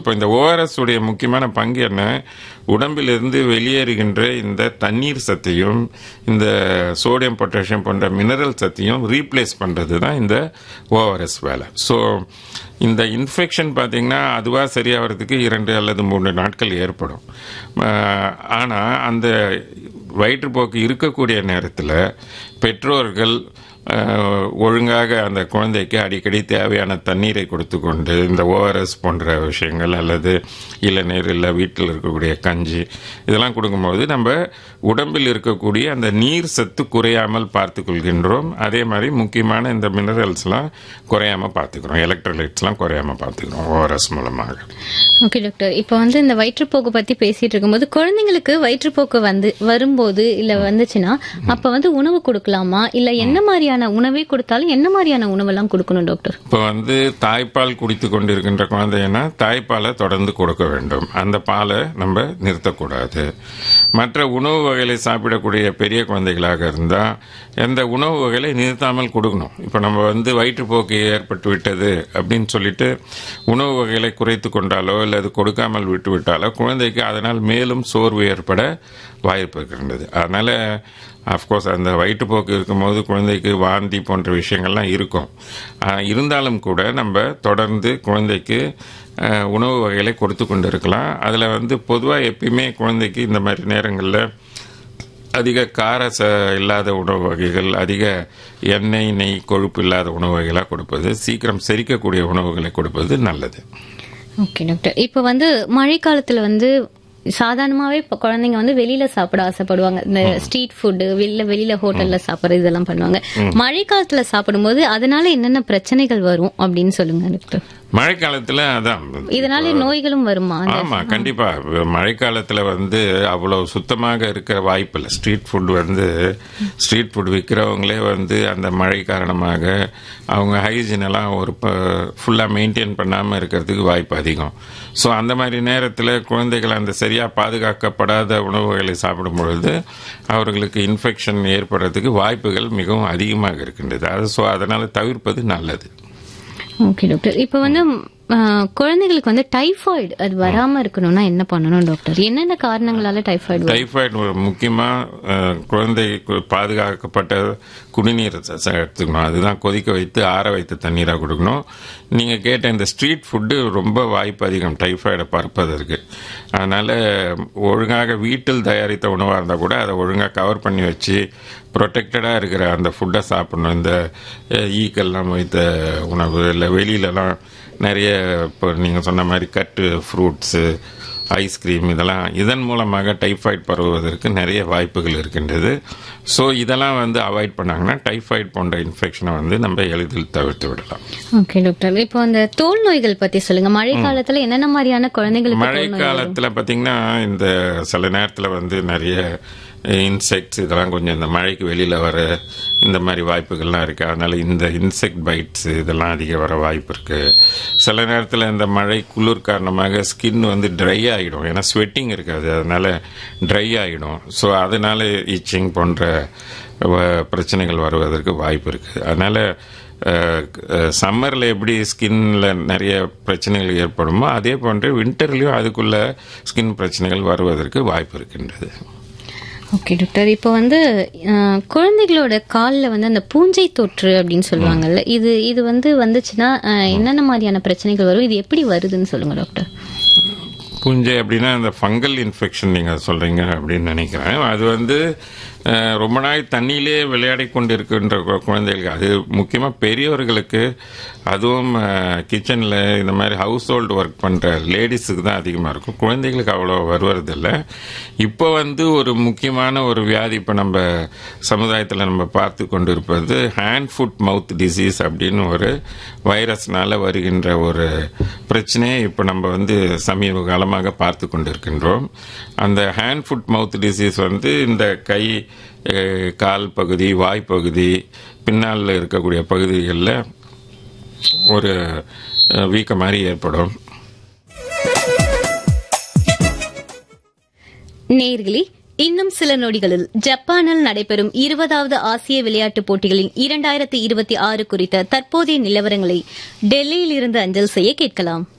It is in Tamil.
இப்போ இந்த ஓஆர்எஸ் உடைய முக்கியமான பங்கு என்ன உடம்பிலிருந்து வெளியேறுகின்ற இந்த தண்ணீர் சத்தையும் இந்த சோடியம் பொட்டாசியம் போன்ற மினரல் சத்தையும் ரீப்ளேஸ் பண்ணுறது தான் இந்த ஓஆர்எஸ் வேலை ஸோ இந்த இன்ஃபெக்ஷன் பார்த்தீங்கன்னா அதுவாக சரியாகிறதுக்கு இரண்டு அல்லது மூன்று நாட்கள் ஏற்படும் ஆனால் அந்த வயிற்றுப்போக்கு இருக்கக்கூடிய நேரத்தில் பெற்றோர்கள் அஹ், ஒழுங்காக அந்த குழந்தைக்கு அடிக்கடி தேவையான தண்ணீரை கொடுத்து கொண்டு இந்த ஓஆர்எஸ் போன்ற விஷயங்கள் அல்லது இளநீர் இல்லை வீட்டில் இருக்கக்கூடிய கஞ்சி இதெல்லாம் கொடுக்கும்போது நம்ம உடம்பில் இருக்கக்கூடிய அந்த நீர் சத்து குறையாமல் பார்த்து கொள்கின்றோம் அதே மாதிரி முக்கியமான இந்த மினரல்ஸ்லாம் குறையாம பார்த்துக்கிறோம் எலக்ட்ரோலைட்ஸ்லாம் குறையாம பார்த்துக்கிறோம் ஓஆர்எஸ் மூலமாக ஓகே டாக்டர் இப்போ வந்து இந்த வயிற்றுப்போக்கு பத்தி பேசிட்டு இருக்கும்போது குழந்தைங்களுக்கு வயிற்றுப்போக்கு வந்து வரும்போது இல்ல வந்துச்சுன்னா அப்ப வந்து உணவு கொடுக்கலாமா இல்ல என்ன மாதிரியான உணவே கொடுத்தாலும் என்ன மாதிரியான உணவெல்லாம் கொடுக்கணும் டாக்டர் இப்போ வந்து தாய்ப்பால் குடித்து கொண்டிருக்கின்ற குழந்தைன்னா தாய்ப்பாலை தொடர்ந்து கொடுக்க வேண்டும் அந்த பாலை நம்ம நிறுத்தக்கூடாது மற்ற உணவு வகைகளை சாப்பிடக்கூடிய பெரிய குழந்தைகளாக இருந்தால் எந்த உணவு வகைகளை நிறுத்தாமல் கொடுக்கணும் இப்போ நம்ம வந்து வயிற்றுப்போக்கு ஏற்பட்டு விட்டது அப்படின்னு சொல்லிட்டு உணவு வகைகளை குறைத்து கொண்டாலோ இல்லை அது கொடுக்காமல் விட்டு விட்டாலோ குழந்தைக்கு அதனால் மேலும் சோர்வு ஏற்பட வாய்ப்பு இருக்கின்றது அதனால அஃப்கோர்ஸ் அந்த வயிற்றுப்போக்கு இருக்கும்போது குழந்தைக்கு வாந்தி போன்ற விஷயங்கள்லாம் இருக்கும் ஆஹ் இருந்தாலும் கூட நம்ம தொடர்ந்து குழந்தைக்கு ஆஹ் உணவு வகைகளை கொடுத்து கொண்டு இருக்கலாம் அதில் வந்து பொதுவாக எப்பயுமே குழந்தைக்கு இந்த மாதிரி நேரங்களில் அதிக கார ச இல்லாத உணவு வகைகள் அதிக எண்ணெய் நெய் கொழுப்பு இல்லாத உணவு வகைகளாக கொடுப்பது சீக்கிரம் செரிக்கக்கூடிய உணவுகளை கொடுப்பது நல்லது ஓகே டாக்டர் இப்போ வந்து மழைக்காலத்துல வந்து சாதாரணமாவே இப்ப குழந்தைங்க வந்து வெளியில சாப்பிட ஆசைப்படுவாங்க இந்த ஸ்ட்ரீட் ஃபுட் வெளியில வெளியில ஹோட்டல்ல சாப்பிடுறது இதெல்லாம் பண்ணுவாங்க மழைக்காலத்துல சாப்பிடும்போது அதனால என்னென்ன பிரச்சனைகள் வரும் அப்படின்னு சொல்லுங்க டாக்டர் மழைக்காலத்தில் அதான் இதனால நோய்களும் வருமா அந்த- ஆமா கண்டிப்பா மழைக்காலத்துல வந்து அவ்வளவு சுத்தமாக இருக்கிற வாய்ப்பு இல்லை ஸ்ட்ரீட் ஃபுட் வந்து ஸ்ட்ரீட் ஃபுட் விற்கிறவங்களே வந்து அந்த மழை காரணமாக அவங்க ஹைஜீன் எல்லாம் ஒரு ஃபுல்லாக மெயின்டைன் பண்ணாமல் இருக்கிறதுக்கு வாய்ப்பு அதிகம் ஸோ அந்த மாதிரி நேரத்தில் குழந்தைகள் அந்த சரியாக பாதுகாக்கப்படாத உணவுகளை சாப்பிடும் பொழுது அவர்களுக்கு இன்ஃபெக்ஷன் ஏற்படுறதுக்கு வாய்ப்புகள் மிகவும் அதிகமாக இருக்கின்றது அது ஸோ அதனால் தவிர்ப்பது நல்லது ஓகே டாக்டர் இப்போ வந்து ஆ, குழந்தைகளுக்கு வந்து டைஃபாய்டு அது வராம இருக்கணும்னா என்ன பண்ணணும் டாக்டர் என்னென்ன காரணங்களால டைஃபாய்டு வரும் டைஃபாய்டு ஒரு முக்கியமா அஹ், குழந்தை கு- பாதுகாக்கப்பட்ட குடிநீர் ச- ச- எடுத்துக்கணும் அதுதான் கொதிக்க வைத்து ஆற வைத்த தண்ணீராக கொடுக்கணும் நீங்க கேட்ட இந்த ஸ்ட்ரீட் ஃபுட்டு ரொம்ப வாய்ப்பு அதிகம் டைஃபாய்டை பரப்பதற்கு அதனால ஒழுங்காக வீட்டில் தயாரித்த உணவாக இருந்தால் கூட அதை ஒழுங்காக கவர் பண்ணி வச்சு ப்ரொடெக்டடாக இருக்கிற அந்த ஃபுட்டை சாப்பிடணும் இந்த அஹ், ஈக்கெல்லாம் வைத்த உணவு இல்லை வெளியிலலாம் நிறைய இப்போ நீங்கள் சொன்ன மாதிரி கட்டு ஃப்ரூட்ஸு ஐஸ்கிரீம் இதெல்லாம் இதன் மூலமாக டைஃபாய்டு பரவுவதற்கு நிறைய வாய்ப்புகள் இருக்கின்றது ஸோ இதெல்லாம் வந்து அவாய்ட் பண்ணாங்கன்னா டைஃபாய்டு போன்ற இன்ஃபெக்ஷனை வந்து நம்ம எளிதில் தவிர்த்து விடலாம் ஓகே டாக்டர் இப்போ அந்த தோல் நோய்கள் பத்தி சொல்லுங்க மழை காலத்துல என்னென்ன மாதிரியான குழந்தைங்களுக்கு மழை தோல் நோய் வரும்? காலத்தில் பார்த்தீங்கன்னா இந்த சில நேரத்தில் வந்து நிறைய இன்செக்ட்ஸ் இதெல்லாம் கொஞ்சம் இந்த மழைக்கு வெளியில் வர இந்த மாதிரி வாய்ப்புகள்லாம் இருக்குது அதனால் இந்த இன்செக்ட் பைட்ஸ் இதெல்லாம் அதிக வர வாய்ப்பு இருக்குது சில நேரத்தில் இந்த மழை குளிர் காரணமாக ஸ்கின் வந்து ட்ரை ஆகிடும் ஏன்னா ஸ்வெட்டிங் இருக்காது அதனால் ட்ரை ஆகிடும் ஸோ அதனால இச்சிங் போன்ற வ- பிரச்சனைகள் வருவதற்கு வாய்ப்பு இருக்குது அதனால் சம்மரில் எப்படி ஸ்கின்ல நிறைய பிரச்சனைகள் ஏற்படுமோ அதே போன்று வின்டர்லயும் அதுக்குள்ள ஸ்கின் பிரச்சனைகள் வருவதற்கு வாய்ப்பு இருக்கின்றது ஓகே டாக்டர் இப்போ வந்து அஹ், குழந்தைகளோட கால்ல வந்து அந்த பூஞ்சை தொற்று அப்படின்னு சொல்லுவாங்கல்ல இது இது வந்து வந்துச்சுன்னா அஹ், என்னென்ன மாதிரியான பிரச்சனைகள் வரும் இது எப்படி வருதுன்னு சொல்லுங்க டாக்டர் பூஞ்சை அப்படின்னா அந்த ஃபங்கல் இன்ஃபெக்ஷன் நீங்கள் சொல்கிறீங்க அப்படின்னு நினைக்கிறேன் அது வந்து அஹ், ரொம்ப நாள் தண்ணியிலே விளையாடி கொண்டு இருக்கின்ற கு- குழந்தைகளுக்கு அது முக்கியமாக பெரியவர்களுக்கு அதுவும் கிச்சனில் இந்த மாதிரி ஹவுஸ் ஹோல்டு ஒர்க் பண்ணுற லேடிஸுக்கு தான் அதிகமாக இருக்கும் குழந்தைகளுக்கு அவ்வளோ வருவதில்லை இப்போ வந்து ஒரு முக்கியமான ஒரு வியாதி இப்போ நம்ம சமுதாயத்தில் நம்ம பார்த்து கொண்டு இருப்பது ஹேண்ட் ஃபுட் மவுத் டிசீஸ் அப்படின்னு ஒரு வைரஸ்னால வருகின்ற ஒரு பிரச்சனையை இப்போ நம்ம வந்து சமீப காலமாக பார்த்து கொண்டிருக்கின்றோம் அந்த ஹேண்ட் ஃபுட் மவுத் டிசீஸ் வந்து இந்த கை அஹ், கால் பகுதி வாய் பகுதி பின்னால் இருக்கக்கூடிய பகுதிகளில் ஒரு அஹ், வீக்கம் மாதிரி ஏற்படும் நேர்களே இன்னும் சில நொடிகளில் ஜப்பானில் நடைபெறும் இருபதாவது ஆசிய விளையாட்டுப் போட்டிகளின் இரண்டாயிரத்தி இருபத்தி ஆறு குறித்த தற்போதைய நிலவரங்களை டெல்லியில் இருந்து அஞ்சல் செய்ய கேட்கலாம்